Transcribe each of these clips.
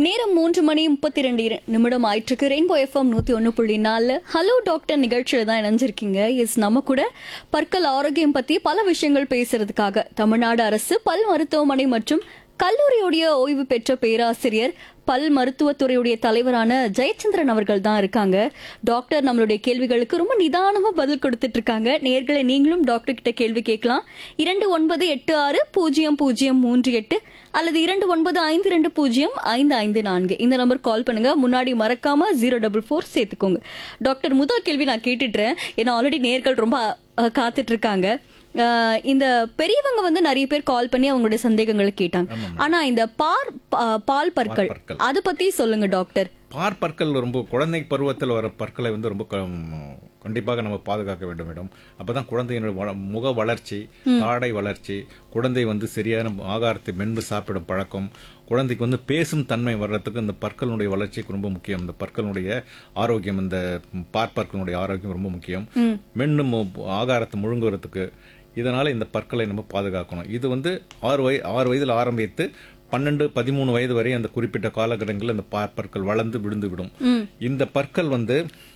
நேரம் மூன்று மணி முப்பத்தி ரெண்டு நிமிடம் ஆயிட்டிருக்கு ரெயின்போ எஃப்எம் நூத்தி ஒன்னு புள்ளி நாலு ஹலோ டாக்டர் நிகழ்ச்சியில தான் இணைஞ்சிருக்கீங்க எஸ் நம்ம கூட பற்கள் ஆரோக்கியம் பத்தி பல விஷயங்கள் பேசுறதுக்காக தமிழ்நாடு அரசு பல் மருத்துவமனை மற்றும் கல்லூரியுடைய ஓய்வு பெற்ற பேராசிரியர் பல் மருத்துவத்துறையுடைய தலைவரான ஜெயச்சந்திரன் அவர்கள் தான் இருக்காங்க டாக்டர் நம்மளுடைய கேள்விகளுக்கு ரொம்ப நிதானமா பதில் கொடுத்துட்டு இருக்காங்க நேர்களை நீங்களும் டாக்டர் கிட்ட கேள்வி கேட்கலாம் இரண்டு ஒன்பது எட்டு ஆறு பூஜ்ஜியம் பூஜ்ஜியம் மூன்று எட்டு அல்லது இரண்டு ஒன்பது ஐந்து ரெண்டு பூஜ்ஜியம் ஐந்து ஐந்து நான்கு இந்த நம்பர் கால் பண்ணுங்க முன்னாடி மறக்காம ஜீரோ டபுள் ஃபோர் சேர்த்துக்கோங்க டாக்டர் முதல் கேள்வி நான் கேட்டுடுறேன் ஏன்னா ஆல்ரெடி நேர்கள் ரொம்ப அஹ், காத்துட்டு இருக்காங்க அஹ், இந்த பெரியவங்க வந்து நிறைய பேர் கால் பண்ணி அவங்களுடைய சந்தேகங்களை கேட்டாங்க ஆனா இந்த பார் பா- பால் பற்கள் பற்கள். அது பத்தி சொல்லுங்க டாக்டர் பார் பற்கள் ரொம்ப குழந்தை பருவத்தில் வர பற்களை வந்து ரொம்ப க- கண்டிப்பாக நம்ம பாதுகாக்க வேண்டும் மேடம் அப்பதான் குழந்தையினுடைய வள- முக வளர்ச்சி தாடை வளர்ச்சி குழந்தை வந்து சரியான ஆகாரத்தை மென்று சாப்பிடும் பழக்கம் குழந்தைக்கு வந்து பேசும் தன்மை வர்றதுக்கு இந்த பற்களுடைய வளர்ச்சிக்கு ரொம்ப முக்கியம் இந்த பற்களுடைய ஆரோக்கியம் இந்த பார் பற்களுடைய ஆரோக்கியம் ரொம்ப முக்கியம் மென்னு மு- ஆகாரத்தை முழுங்குறதுக்கு இதனால இந்த பற்களை நம்ம பாதுகாக்கணும் இது வந்து ஆறு வய ஆறு வயதில் ஆரம்பித்து பன்னெண்டு பதிமூணு வயது வரை அந்த குறிப்பிட்ட காலகட்டங்களில் அந்த பா- பற்கள் வளர்ந்து விழுந்து விடும் இந்த பற்கள் வந்து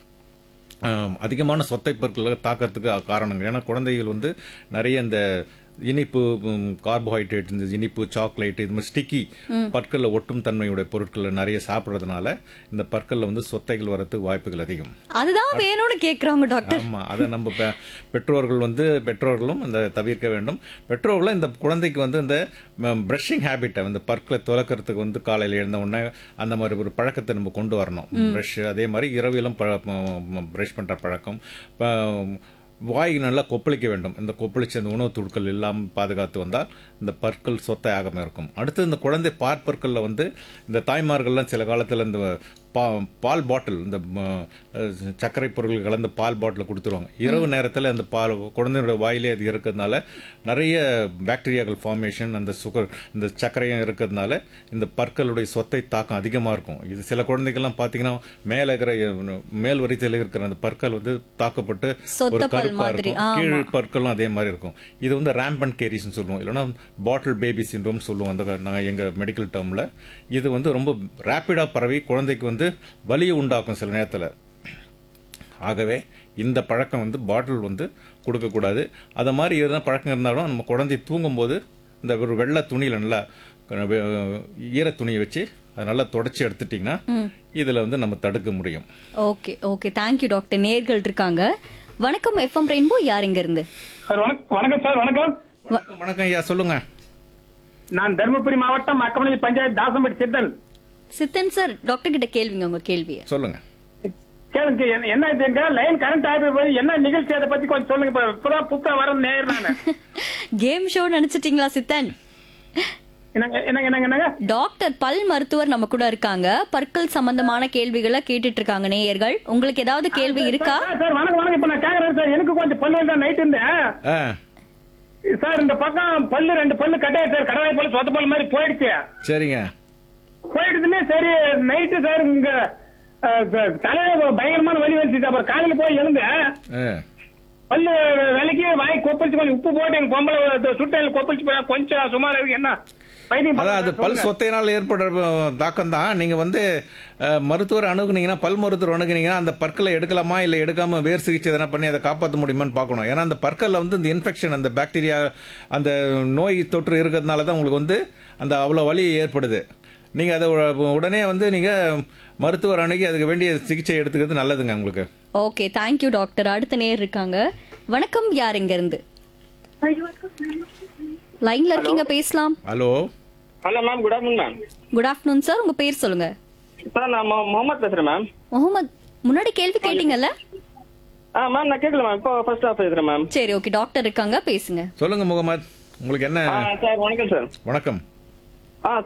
ஆம், அதிகமான சொத்தை பற்களை தாக்கறதுக்கு காரணங்கள் ஏன்னா குழந்தைகள் வந்து நிறைய இந்த இனிப்பு கார்போஹைட்ரேட் இந்த இனிப்பு சாக்லேட் இது மாதிரி ஸ்டிக்கி பற்களில் ஒட்டும் தன்மையுடைய பொருட்களை நிறைய சாப்பிட்றதுனால இந்த பற்களில் வந்து சொத்தைகள் வரதுக்கு வாய்ப்புகள் அதிகம் அதுதான் வேணும்னு கேக்குறாங்க டாக்டர் ஆமா அதை நம்ம பெ- பெற்றோர்கள் வந்து பெற்றோர்களும் அந்த தவிர்க்க வேண்டும் பெற்றோர்களும் இந்த குழந்தைக்கு வந்து இந்த பிரஷிங் ஹேபிட்டை இந்த பற்களை துலக்கிறதுக்கு வந்து காலையில் எழுந்த உடனே அந்த மாதிரி ஒரு பழக்கத்தை நம்ம கொண்டு வரணும் ப்ரஷ் அதே மாதிரி இரவிலும் ப்ரஷ் பண்ற பழக்கம் ப- வாய் நல்லா கொப்பளிக்க வேண்டும் இந்த கொப்பளிச்ச அந்த உணவு துட்கள் இல்லாமல் பாதுகாத்து வந்தால் இந்த பற்கள் சொத்தை ஆகாம இருக்கும் அடுத்து இந்த குழந்தை பாற்பற்களில் வந்து இந்த தாய்மார்கள்லாம் சில காலத்தில் இந்த பா- பால் பாட்டில் இந்த ம, அஹ், சர்க்கரை பொருட்கள் கலந்த பால் பாட்டில் கொடுத்துருவாங்க இரவு நேரத்தில் அந்த பால் குழந்தையோட வாயிலே அது இருக்கிறதுனால நிறைய பாக்டீரியாக்கள் ஃபார்மேஷன் அந்த சுகர் இந்த சர்க்கரையும் இருக்கிறதுனால இந்த பற்களுடைய சொத்தை தாக்கம் அதிகமாக இருக்கும் இது சில குழந்தைகள்லாம் பார்த்தீங்கன்னா மேலே இருக்கிற அஹ், மேல் வரிசையில் இருக்கிற அந்த பற்கள் வந்து தாக்கப்பட்டு சொத்த ஒரு பல் கருப்பா மாதிரி, இருக்கும் ஆமா. கீழ் பற்களும் அதே மாதிரி இருக்கும் இது வந்து ரேம்பன் கேரிஸ்னு சொல்லுவோம் இல்லைன்னா பாட்டில் பேபி சிண்ட்ரோம் சொல்லுவோம் அந்த நாங்கள் எங்கள் மெடிக்கல் டேர்மில் இது வந்து ரொம்ப ரேப்பிடாக பரவி குழந்தைக்கு வந்து வலியை உண்டாக்கும் சில நேரத்தில் ஆகவே இந்த பழக்கம் வந்து பாட்டில் வந்து கொடுக்கக்கூடாது அதை மாதிரி எதுனா பழக்கம் இருந்தாலும் நம்ம குழந்தை தூங்கும்போது இந்த ஒரு வெள்ளை துணியில் நல்லா அஹ், வெ- ஈர துணியை வச்சு அதை நல்லா தொடச்சி எடுத்துட்டிங்கன்னா இதில் வந்து நம்ம தடுக்க முடியும் ஓகே ஓகே தேங்க்யூ டாக்டர் நேர்கள் இருக்காங்க வணக்கம் எஃப்எம் ரெயின்போ யார் இங்க இருந்து சார் வணக்கம் வணக்கம் சார் வணக்கம் வணக்கம் ஐயா சொல்லுங்க நான் தருமபுரி மாவட்டம் அக்கமணி பஞ்சாயத்து தாசம்பட்டி சித்தன் சித்தன் சார் டாக்டர் கிட்ட கேள்விங்க உங்க கேள்விய சொல்லுங்க கேளுங்க என்ன- என்ன இதுங்க லைன் கரண்ட் ஆகி போய் என்ன நிகழ்ச்சி அதை பத்தி கொஞ்சம் சொல்லுங்க இப்ப இப்பதான் புத்தா வர நேர் நானு கேம் ஷோ நினைச்சிட்டீங்களா சித்தன் என்னங்க என்னங்க என்னங்க என்னங்க டாக்டர் பல் மருத்துவர் நம்ம கூட இருக்காங்க பற்கள் சம்பந்தமான கேள்விகளை கேட்டுட்டு இருக்காங்க நேயர்கள் உங்களுக்கு ஏதாவது கேள்வி இருக்கா சார், சார் வணக்கம் வணக்கம் இப்ப நான் கேக்குறேன் சார் எனக்கு கொஞ்சம் பல்லு தான் நைட் இருந்தேன் ஆ சார் இந்த பக்கம் பல்லு ரெண்டு பல்லு கட்டாய சார் கடவாய் பல்லு சொத்த பல்லு மாதிரி போயிடுச்சு சரிங்க போயிடுச்சுமே சரி நைட்டு சார் இங்க அஹ், த- தலையில பயங்கரமான வலி வந்துச்சு அப்புறம் காலையில போய் எழுந்தேன் ஆ பல்லு விலைக்கு வாய் கொப்பளிச்சு கொஞ்சம் உப்பு போட்டு எங்க பொம்பளை சுட்டையில கொப்பளிச்சு போய் கொஞ்சம் சுமார் இருக்கு என்ன வைத்தியம் அதான் அது பண்ணலாம் பல் சொல்லுங்க. சொத்தையினால் ஏற்படுற தாக்கம் தான் நீங்க வந்து அஹ், மருத்துவர் அணுகுனீங்கன்னா பல் மருத்துவர் அணுகுனீங்கன்னா அந்த பற்களை எடுக்கலாமா இல்லை எடுக்காம வேர் சிகிச்சை எதனா பண்ணி அதை காப்பாற்ற முடியுமான்னு பார்க்கணும் ஏன்னா அந்த பற்களில் வந்து இந்த இன்ஃபெக்ஷன் அந்த பாக்டீரியா அந்த நோய் தொற்று இருக்கிறதுனால தான் உங்களுக்கு வந்து அந்த அவ்வளோ வலி ஏற்படுது நீங்க அதை உ- உடனே வந்து நீங்க மருத்துவர் அணுகி அதுக்கு வேண்டிய சிகிச்சை எடுத்துக்கிறது நல்லதுங்க உங்களுக்கு ஓகே தேங்க்யூ டாக்டர் அடுத்த நேர் இருக்காங்க வணக்கம் யார் இங்க இருந்து லைன்ல இருக்கீங்க பேசலாம் hello hello ma'am good afternoon ma'am good afternoon sir உங்க பேர் சொல்லுங்க சார் நான் மொ- முகமது பேசுறேன் மேம் முகமது முன்னாடி கேள்வி கேட்டீங்கல்ல ஆ மேம் நான் கேட்கல மேம் இப்போ ஃபர்ஸ்ட் ஆஃப் பேசுறேன் மேம் சரி ஓகே டாக்டர் இருக்காங்க பேசுங்க சொல்லுங்க முகமது உங்களுக்கு என்ன ஆ சார் வணக்கம் சார் வணக்கம் ஆ